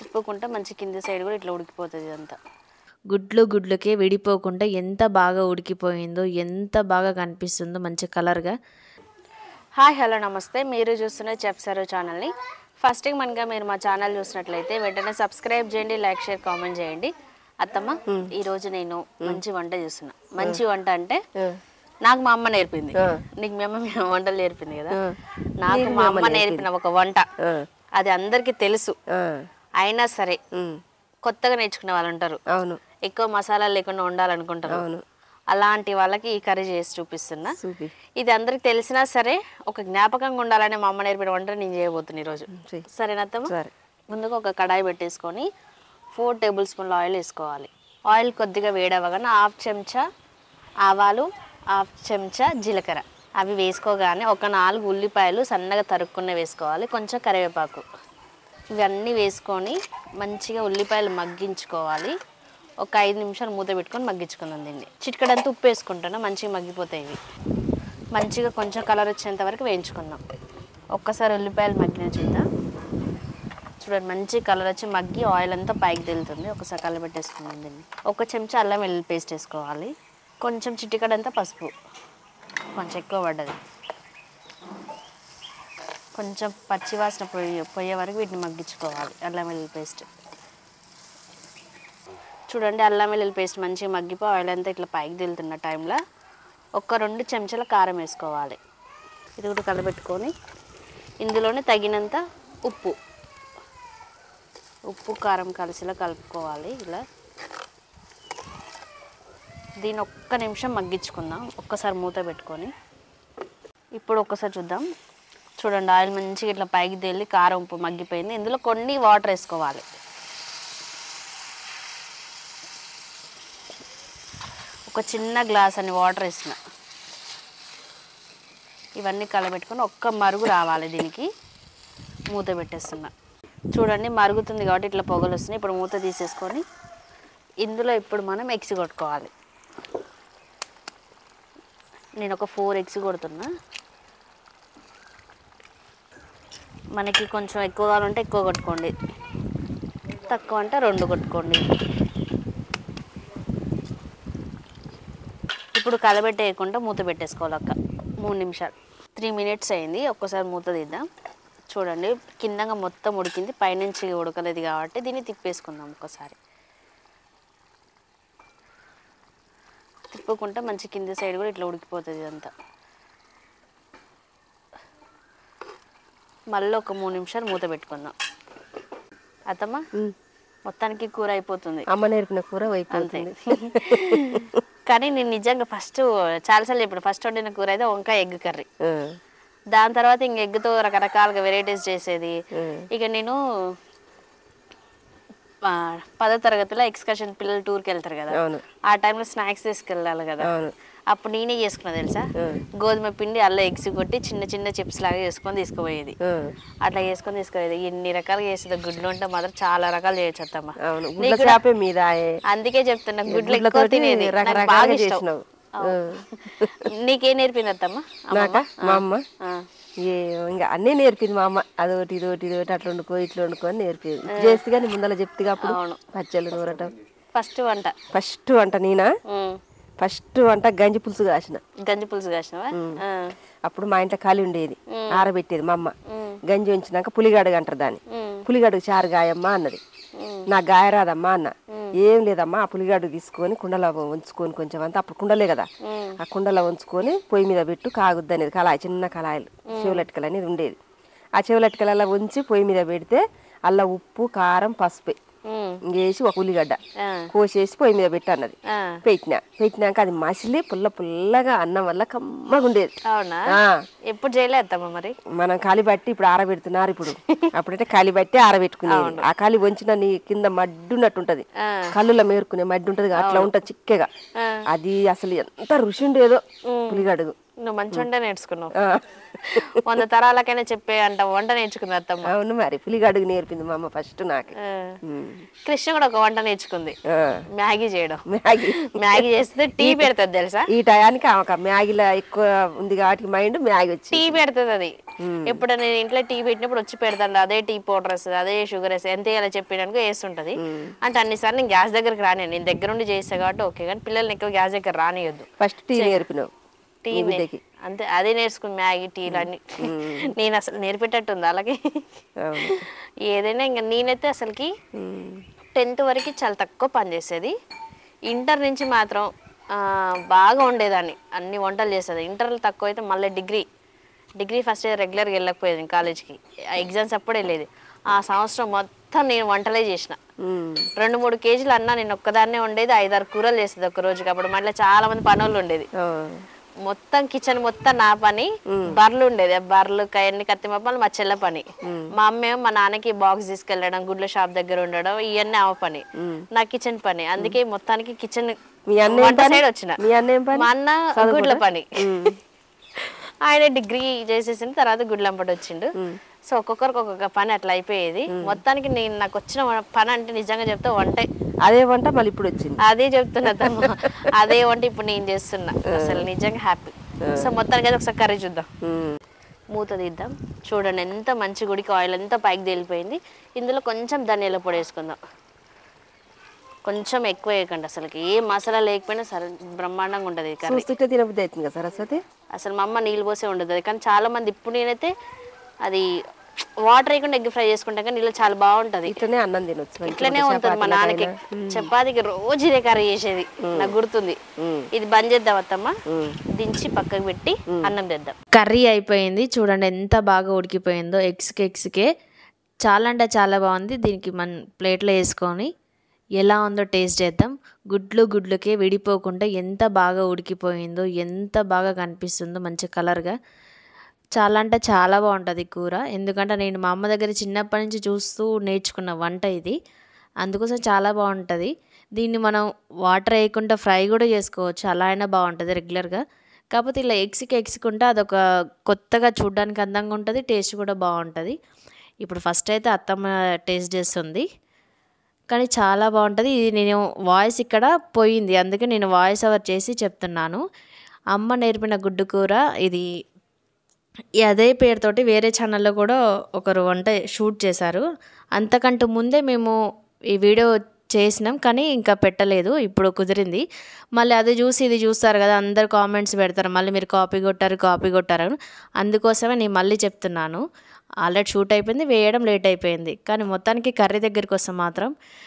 తిప్పుకుంటే మంచి కింది సైడ్ కూడా ఇట్లా ఉడికిపోతుంది ఇదంతా గుడ్లు గుడ్లకే విడిపోకుండా ఎంత బాగా ఉడికిపోయిందో ఎంత బాగా కనిపిస్తుందో మంచి కలర్గా హాయ్ హలో నమస్తే మీరు చూస్తున్న చెఫ్ సరో ఛానల్ని ఫస్ట్ థింగ్ మనగా మీరు మా ఛానల్ చూసినట్లయితే వెంటనే సబ్స్క్రైబ్ చేయండి లైక్ షేర్ కామెంట్ చేయండి అత్తమ్మ ఈ రోజు నేను మంచి వంట చేస్తున్నా మంచి వంట అంటే నాకు మా అమ్మ నేర్పింది నీకు మీ అమ్మ మీ వంటలు నేర్పింది కదా నాకు మా అమ్మ నేర్పిన ఒక వంట అది అందరికీ తెలుసు అయినా సరే కొత్తగా నేర్చుకునే వాళ్ళు ఉంటారు అవును ఎక్కువ మసాలాలు లేకుండా వండాలనుకుంటారు అలాంటి వాళ్ళకి ఈ కర్రీ చేసి చూపిస్తున్నా చూపి ఇది అందరికి తెలిసినా సరే ఒక జ్ఞాపకంగా ఉండాలని మా అమ్మ నేర్పిన వంట నేను చేయబోతున్నా ఈరోజు చెయ్. సరేనత్తమ్మ సరే. ముందుగా ఒక కడాయి పెట్టేసుకొని ఫోర్ టేబుల్ స్పూన్ల ఆయిల్ వేసుకోవాలి ఆయిల్ కొద్దిగా వేడవగానే హాఫ్ చెంచా ఆవాలు హాఫ్ చెంచా జీలకర్ర అవి వేసుకోగానే ఒక నాలుగు ఉల్లిపాయలు సన్నగా తరుక్కునే వేసుకోవాలి కొంచెం కరివేపాకు ఇవన్నీ వేసుకొని మంచిగా ఉల్లిపాయలు మగ్గించుకోవాలి ఒక ఐదు నిమిషాలు మూత పెట్టుకొని మగ్గించుకుందాం దీన్ని చిటికడంతా ఉప్పు వేసుకుంటున్నా మంచిగా మగ్గిపోతాయి ఇవి మంచిగా కొంచెం కలర్ వచ్చేంత వరకు వేయించుకుందాం ఒక్కసారి ఉల్లిపాయలు మగ్గిన చూద్దాం చూడండి మంచి కలర్ వచ్చి మగ్గి ఆయిల్ అంతా పైకి తెలుతుంది ఒకసారి కలబెట్టేసుకుందాం దీన్ని ఒక చెంచా అల్లం వెల్లుల్లి పేస్ట్ వేసుకోవాలి కొంచెం చిటికడంతా పసుపు కొంచెం ఎక్కువ పడ్డది కొంచెం పచ్చివాసన పోయే పోయే వరకు వీటిని మగ్గించుకోవాలి అల్లం వెల్లుల్లి పేస్ట్ చూడండి అల్లం వెల్లుల్లి పేస్ట్ మంచిగా మగ్గిపో ఆయిల్ అంతా ఇట్లా పైకి తెలుతున్న టైంలో ఒక రెండు చెంచాల కారం వేసుకోవాలి ఇది కూడా కలబెట్టుకొని ఇందులోనే తగినంత ఉప్పు ఉప్పు కారం కలిసిలా కలుపుకోవాలి ఇలా దీన్ని ఒక్క నిమిషం మగ్గించుకుందాం ఒక్కసారి మూత పెట్టుకొని ఇప్పుడు ఒక్కసారి చూద్దాం చూడండి ఆయిల్ మంచిగా ఇట్లా పైకి తేలి కారం ఉప్పు మగ్గిపోయింది ఇందులో కొన్ని వాటర్ వేసుకోవాలి ఒక చిన్న గ్లాస్ అని వాటర్ వేసిన ఇవన్నీ కలబెట్టుకొని ఒక్క మరుగు రావాలి దీనికి మూత పెట్టేస్తున్నా చూడండి మరుగుతుంది కాబట్టి ఇట్లా పొగలు వస్తున్నాయి ఇప్పుడు మూత తీసేసుకొని ఇందులో ఇప్పుడు మనం ఎగ్స్ కొట్టుకోవాలి నేను ఒక ఫోర్ ఎగ్స్ కొడుతున్నా మనకి కొంచెం ఎక్కువ కావాలంటే ఎక్కువ కొట్టుకోండి తక్కువ అంటే రెండు కొట్టుకోండి ఇప్పుడు కలబెట్టేయకుండా మూత పెట్టేసుకోవాలి అక్క మూడు నిమిషాలు త్రీ మినిట్స్ అయింది ఒక్కసారి మూత తీద్దాం చూడండి కిందంగా మొత్తం ఉడికింది పైనుంచి ఉడకలేదు కాబట్టి దీన్ని తిప్పేసుకుందాం ఒక్కసారి తిప్పుకుంటే మంచి కింది సైడ్ కూడా ఇట్లా ఉడికిపోతుంది ఇదంతా మళ్ళీ ఒక మూడు నిమిషాలు మూత పెట్టుకుందాం అత్తమ్మ మొత్తానికి కూర అయిపోతుంది అమ్మ నేర్పిన కూర అంతే అయిపోతుంది కానీ నేను నిజంగా ఫస్ట్ చాలాసార్లు ఇప్పుడు ఫస్ట్ వండిన కూర అయితే వంకాయ ఎగ్ కర్రీ ఆ, దాని తర్వాత ఇంక ఎగ్తో రకరకాలుగా వెరైటీస్ చేసేది ఇక నేను ఆ, పదో తరగతిలో ఎక్స్కర్షన్ పిల్లలు టూర్కి వెళ్తారు కదా అవును ఆ టైంలో స్నాక్స్ తీసుకెళ్ళాలి కదా అవును అప్పుడు నేనే చేసుకున్నా తెలుసా గోధుమ పిండి అల్ల ఎగ్స్ కొట్టి చిన్న చిన్న చిప్స్ లాగా చేసుకొని తీసుకుపోయేది ఆ, అట్లా చేసుకొని తీసుకుపోయేది ఎన్ని రకాలు చేసేది గుడ్లు ఉంటే మాత్రం చాలా రకాలు చేయొచ్చు అత్తమ్మ అవును గుడ్ల చేపే మీద ఆయే. అందుకే చెప్తున్నా గుడ్లు ఎక్కువ గుడ్లతోటి తినేది నాకు రకరకాలుగా బాగా ఇష్టం చేసినావు. అవును. నీకేం నేర్పింది అత్తమ్మ నాక మా అమ్మ ఆ. ఏ ఇంకా అన్నీ నేర్పింది మా అమ్మ అదొకటి ఇదొకటి ఇదొకటి అట్లా వండుకో ఇట్లా వండుకో అని నేర్పింది చేస్తే కానీ ముందర చెప్తే అప్పుడు అవును. పచ్చళ్ళు నూరటం ఫస్ట్ వంట ఫస్ట్ వంట నేనా ఉమ్. ఫస్ట్ వంట గంజి పులుసు కాసిన గంజి పులుసు కాసినవా ఆ. అప్పుడు మా ఇంట్లో ఖాళీ ఉండేది ఆరబెట్టేది మా అమ్మ గంజి ఉంచినాక పులిగడుగు అంటారు దాన్ని పులిగడుగు చారు గాయమ్మా అన్నది నాకు గాయరాదమ్మా అన్న ఏం లేదమ్మా ఆ పులిగడుగు తీసుకొని కుండలో ఉంచుకొని కొంచెం అంతా అప్పుడు కుండలే కదా ఆ కుండలో ఉంచుకొని పొయ్యి మీద పెట్టు కాగుద్ది అనేది కళాయి చిన్న కళాయిలు చెవులెట్టుకలు అనేది ఉండేది ఆ చెవులెట్టుకలు ఉంచి పొయ్యి మీద పెడితే అల్ల ఉప్పు కారం పసుపు ఉమ్. ఇంకేసి ఒక ఉల్లిగడ్డ ఆ. కోసేసి పొయ్యి మీద పెట్టన్నది ఆ. పెట్టినా పెట్టినాక అది మసిలి పుల్ల పుల్లగా అన్నం వల్ల కమ్మగా ఉండేది అవునా ఆ, ఎప్పుడు చేయలే అత్తమ్మ మరి మనం కాలి బట్టి ఇప్పుడు ఆరబెడుతున్నారు ఇప్పుడు అప్పుడైతే కాలి బట్టి ఆరబెట్టుకునేది ఆ కాలి వంచిన నీ కింద మడ్డు ఉన్నట్టు ఉంటది ఆ. కళ్ళులో మేరుకునే మడ్డు ఉంటది కదా, అట్లా ఉంటది చిక్కగా ఆ. అది అసలు ఎంత రుచి ఉండేదో పులిగడుగు నువ్వు మంచి వంట నేర్చుకున్నావు ఆ. వంద తరాలకైనా చెప్పే అంట వంట నేర్చుకుంది అత్తమ్మ అవును మరి పులిగడుగు నేర్పింది మా అమ్మ ఫస్ట్ నాకు ఆ. ఉమ్. కృష్ణ కూడా ఒక వంట నేర్చుకుంది ఆ. మ్యాగీ చేయడం మ్యాగీ మ్యాగీ చేస్తే టీ పెడుతుంది తెలుసా ఈ టయానికి ఆమె మ్యాగీలో ఎక్కువ ఉంది కాబట్టి మైండ్ మ్యాగీ వచ్చి టీ పెడుతుంది అది ఇప్పుడు నేను ఇంట్లో టీ పెట్టినప్పుడు వచ్చి పెడతాను అదే టీ పౌడర్ వస్తుంది అదే షుగర్ వేస్తుంది ఎంత వేయాలో చెప్పినాక వేస్తుంటది అంటే అన్నిసార్లు నేను గ్యాస్ దగ్గరికి రాని నేను దగ్గర ఉండి చేస్తా కాబట్టి ఓకే కానీ పిల్లల్ని ఎక్కువ గ్యాస్ దగ్గర రానియొద్దు ఫస్ట్ టీ నేర్పినావు టీ నీ బిడ్డకి అంతే అదే నేర్చుకుని మ్యాగీ టీలు అన్ని నేను అసలు నేర్పేటట్టుంది అలాగే అవును ఏదైనా ఇంకా నేనైతే అసలుకి ఉమ్. టెన్త్ వరకు చాలా తక్కువ పనిచేసేది ఇంటర్ నుంచి మాత్రం ఆ, బాగా ఉండేదాన్ని అన్ని వంటలు చేసేది ఇంటర్లో తక్కువ అయితే మళ్ళీ డిగ్రీ డిగ్రీ ఫస్ట్ ఇయర్ రెగ్యులర్గా వెళ్ళకపోయేది కాలేజ్కి ఎగ్జామ్స్ అప్పుడు వెళ్ళేది ఆ సంవత్సరం మొత్తం నేను వంటలే చేసిన ఉమ్. రెండు మూడు కేజీలు అన్న నేను ఒక్కదాన్నే ఉండేది ఐదారు కూరలు చేసేది ఒక రోజుకి అప్పుడు మళ్ళీ చాలా మంది పనులు ఉండేది ఆ. మొత్తం కిచెన్ మొత్తం నా పని బర్రెలు ఉండేది ఆ బర్రెలు కయన్ని కత్తిమప్పలు మా చెల్ల పని మా అమ్మేమో మా నాన్నకి బాక్స్ తీసుకెళ్ళడం గుడ్ల షాప్ దగ్గర ఉండడం ఇవన్నీ ఆమె పని నా కిచెన్ పని అందుకే మొత్తానికి కిచెన్ మీ అన్న ఏం వంట పని? సైడ్ వచ్చిన మీ అన్న ఏం పని? మా అన్న గుడ్ల పని ఆయన డిగ్రీ చేసేసిన తర్వాత గుడ్లంపటి వచ్చిండు సో ఒక్కొక్కరికి ఒక్కొక్క పని అట్లా అయిపోయేది మొత్తానికి నేను నాకు వచ్చిన పని అంటే నిజంగా చెప్తే వంటే అదే వంట మళ్ళీ ఇప్పుడు వచ్చింది అదే చెప్తున్నా తమ్మ అదే వంట ఇప్పుడు నేను చేస్తున్నా అసలు నిజంగా హ్యాపీ సో మొత్తానికి అయితే ఒకసారి కర్రీ చూద్దాం ఉమ్. మూత తీద్దాం చూడండి ఎంత మంచి గుడికి ఆయిల్ ఎంత పైకి తేలిపోయింది ఇందులో కొంచెం ధనియాల పొడి వేసుకుందాం కొంచెం ఎక్కువ వేయకండి అసలుకి ఏ మసాలా లేకపోయినా సరే బ్రహ్మాండంగా ఉంటుంది ఈ కర్రీ చూస్తుంటే తినబుద్ధి అవుతుంది కదా సరస్వతి అసలు మా అమ్మ నీళ్ళు పోసే ఉండదు కానీ చాలా మంది ఇప్పుడు నేనైతే అది వాటర్ వేయకుండా ఎగ్ ఫ్రై చేసుకుంటాం కానీ నీళ్ళు చాలా బాగుంటుంది ఇట్లనే అన్నం తినొచ్చు మంచిగా ఇట్లనే ఉంటుంది మా నాన్నకి చపాతీకి రోజు ఇదే కర్రీ చేసేది నాకు గుర్తుంది ఇది బంద్ చేద్దాం అత్తమ్మ దించి పక్కకు పెట్టి అన్నం తెద్దాం కర్రీ అయిపోయింది చూడండి ఎంత బాగా ఉడికిపోయిందో ఎగ్స్కి ఎగ్స్కే చాలా అంటే చాలా బాగుంది దీనికి మన ప్లేట్లో వేసుకొని ఎలా ఉందో టేస్ట్ చేద్దాం గుడ్లు గుడ్లకే విడిపోకుండా ఎంత బాగా ఉడికిపోయిందో ఎంత బాగా కనిపిస్తుందో మంచి కలర్గా చాలా అంటే చాలా బాగుంటుంది కూర ఎందుకంటే నేను మా అమ్మ దగ్గర చిన్నప్పటి నుంచి చూస్తూ నేర్చుకున్న వంట ఇది అందుకోసం చాలా బాగుంటుంది దీన్ని మనం వాటర్ వేయకుండా ఫ్రై కూడా చేసుకోవచ్చు అలా అయినా బాగుంటుంది రెగ్యులర్గా కాకపోతే ఇలా ఎగ్స్కి ఎగ్స్కుంటే అదొక కొత్తగా చూడడానికి అందంగా ఉంటుంది టేస్ట్ కూడా బాగుంటుంది ఇప్పుడు ఫస్ట్ అయితే అత్తమ్మ టేస్ట్ చేస్తుంది కానీ చాలా బాగుంటుంది ఇది నేను వాయిస్ ఇక్కడ పోయింది అందుకే నేను వాయిస్ ఓవర్ చేసి చెప్తున్నాను అమ్మ నేర్పిన గుడ్డు కూర ఇది ఈ అదే పేరుతోటి వేరే ఛానల్లో కూడా ఒకరు వంట షూట్ చేశారు అంతకంటే ముందే మేము ఈ వీడియో చేసినాం కానీ ఇంకా పెట్టలేదు ఇప్పుడు కుదిరింది మళ్ళీ అది చూసి ఇది చూస్తారు కదా అందరు కామెంట్స్ పెడతారు మళ్ళీ మీరు కాపీ కొట్టారు కాపీ కొట్టారు అని. అందుకోసమే నేను మళ్ళీ చెప్తున్నాను ఆల్రెడీ షూట్ అయిపోయింది వేయడం లేట్ అయిపోయింది కానీ మొత్తానికి కర్రీ దగ్గరికి వస్తే మాత్రం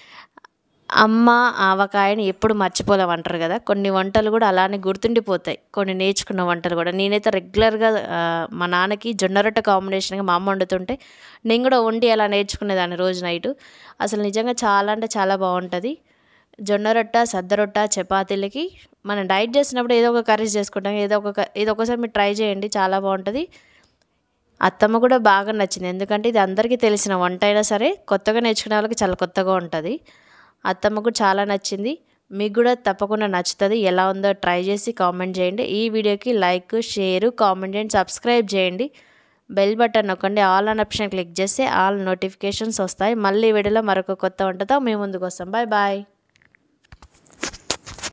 అమ్మ ఆవకాయని ఎప్పుడు మర్చిపోలేం అంటారు కదా కొన్ని వంటలు కూడా అలానే గుర్తుండిపోతాయి కొన్ని నేర్చుకున్న వంటలు కూడా నేనైతే రెగ్యులర్గా ఆ, మా నాన్నకి జొన్న రొట్టె కాంబినేషన్గా మా అమ్మ వండుతుంటే నేను కూడా వండి అలా నేర్చుకునేదాన్ని రోజు నైటు అసలు నిజంగా చాలా అంటే చాలా బాగుంటుంది జొన్న రొట్టె సద్ద రొట్టె చపాతీలకి మనం డైట్ చేసినప్పుడు ఏదో ఒక కర్రీస్ చేసుకుంటాం ఏదో ఒక క- ఏదో ఒకసారి మీరు ట్రై చేయండి చాలా బాగుంటుంది అత్తమ్మ కూడా బాగా నచ్చింది ఎందుకంటే ఇది అందరికీ తెలిసిన వంట అయినా సరే కొత్తగా నేర్చుకునే వాళ్ళకి చాలా కొత్తగా ఉంటుంది అత్తమ్మకు చాలా నచ్చింది మీకు కూడా తప్పకుండా నచ్చుతుంది ఎలా ఉందో ట్రై చేసి కామెంట్ చేయండి ఈ వీడియోకి లైక్ షేర్ కామెంట్ చేయండి సబ్స్క్రైబ్ చేయండి బెల్ బటన్ నొక్కండి ఆల్ అన్ ఆప్షన్ క్లిక్ చేస్తే ఆల్ నోటిఫికేషన్స్ వస్తాయి మళ్ళీ ఈ వీడియోలో మరొక కొత్త వంటతో మేము ముందుకు వస్తాం బాయ్ బాయ్